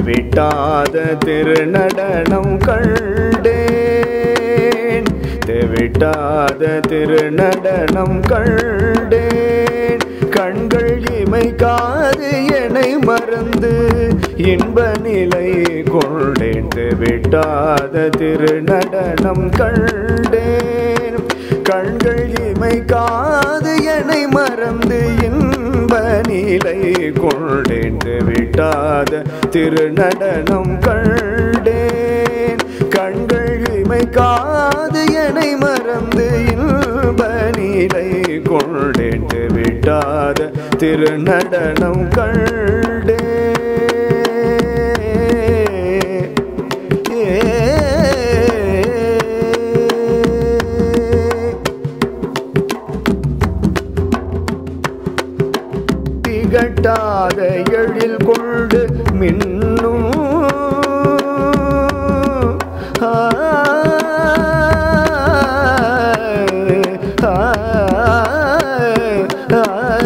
தெவிட்டாத திருநடனம் கண்டேன் தெவிட்டாத திருநடனம் கண்டேன் கண்கள் இமைக்காது என்னை மறந்து இன்ப நிலை கொண்டேன் தெவிட்டாத திருநடனம் கண்டேன் கண்கள் இமைக்காது என்னை மறந்து இன்ப நிலை கொண்டேன் விட்டாத திருநடனம் கண்டேன் கண்கள் இமைக்காது என்னை மறந்து இன்ப நிலை கொண்டேன் விட்டாத திருநடனம் கண்டேன் ஏ திகட்டாத எழில் கொண்டு மின்னும் ஆ, ஆ, ஆ,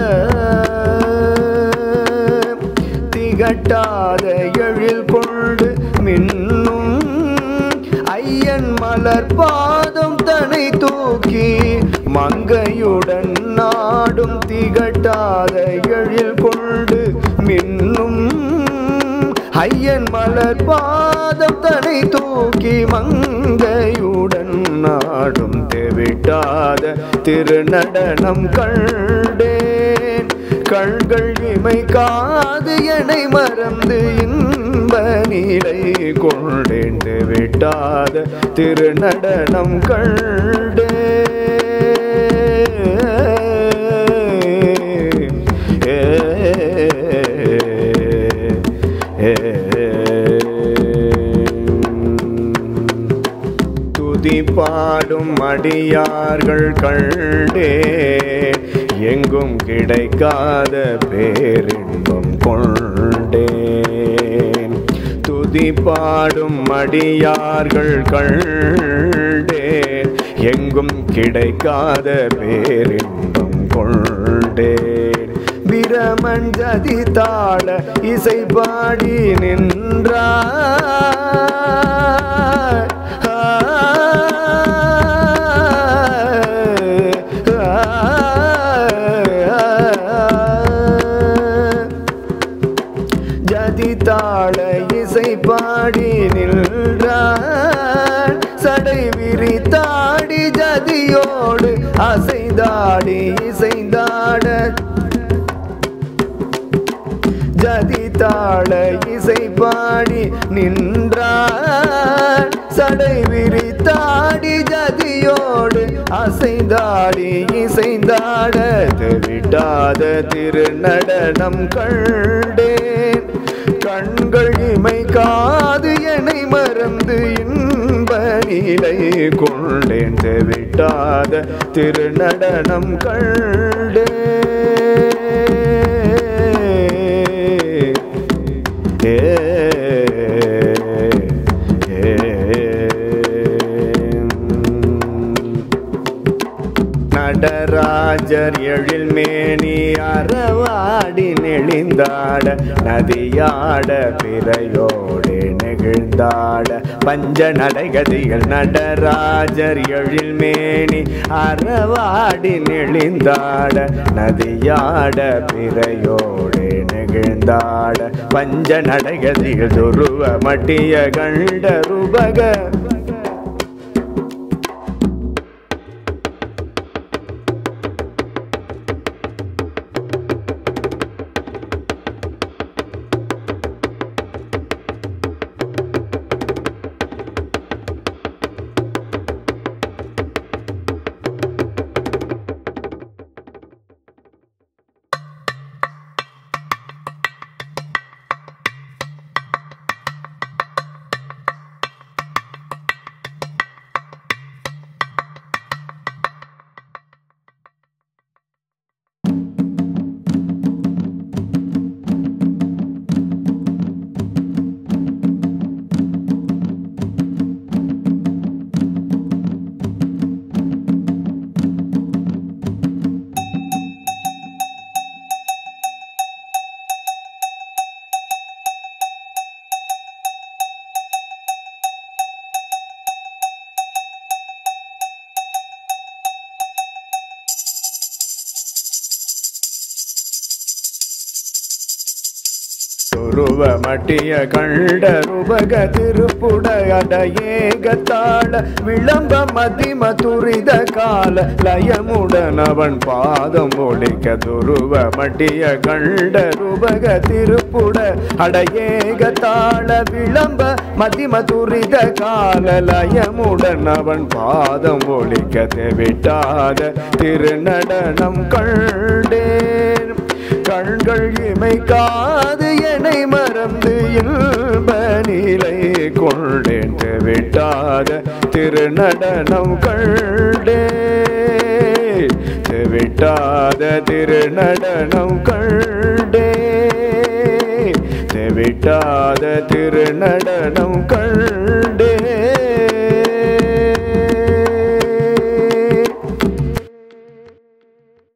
திகட்டாத எழில் கொண்டு மின்னும் ஐயன் மலர் பாதம் தனை தூக்கி மங்கையுடன் நாடும் திகட்டாத எழில் கொண்டு மின்னும் ஐயன் மலர் பாதம் தனை தூக்கி மங்கையுடன் நாடும் தெவிட்டாத திருநடனம் கண்டேன் கண்கள் இமைக்காது என்னை மறந்து இன்ப நிலை கொண்டேன் விட்டாத திருநடனம் கண்டே துதி பாடும் அடியார்கள் கண்டே எங்கும் கிடைக்காத பேரின்பம் கொண்டேன் துதி பாடும் அடியார்கள் கண்டே எங்கும் கிடைக்காத பேரின்பம் கொண்டேன் பிரமன் ஜதி தாள இசை பாடி நின்றார் ஜதி தாள இசை பாடி நின்றார் சடை விரித்தாடி ஜதியோடு அசைந்தாடி இசைந்தாட ஜதி தாள இசை பாடி நின்றார் சடை விரித்தாடி ஜதியோடு அசைந்தாடி இசைந்தாட விட்டாத திருநடனம் கண்டேன் கண்கள் இமைக்காது என்னை மறந்து இன்ப நிலை கொண்டேன் விட்டாத திருநடனம் கண்டே ஏ நடராஜர் எழில் மேனி அறவாடி நெளிந்தாட நதியாட பிறையோடு நெகிழ்ந்தாட பஞ்ச நடைகதியில் நடராஜர் எழில் மேனி அறவாடி நெளிந்தாட நதியாட பிறையோடு நெகிழ்ந்தாட பஞ்ச நடைகதியில் துருவ மட்டிய கண்ட ரூபக துருவ மட்டிய கண்ட ருபக திருப்புட அடையேகத்தாள விளம்ப மதிம துரித கால லயமுடன் அவன் பாதம் ஒழிக்க துருவ மட்டிய கண்ட ருபக திருப்புட அடையேகத்தாள விளம்ப மதிம துரித கால லயமுடன் அவன் பாதம் ஒழிக்க தெவிட்டாத திருநடனம் கண்டேன் கண்கள் இமைக்காது என்னை மறந்து இன்ப நிலை கொண்டேன் விட்டாத திருநடனம் கண்டே விட்டாத திருநடனம் கண்டே விட்டாத திருநடனம் கண்டே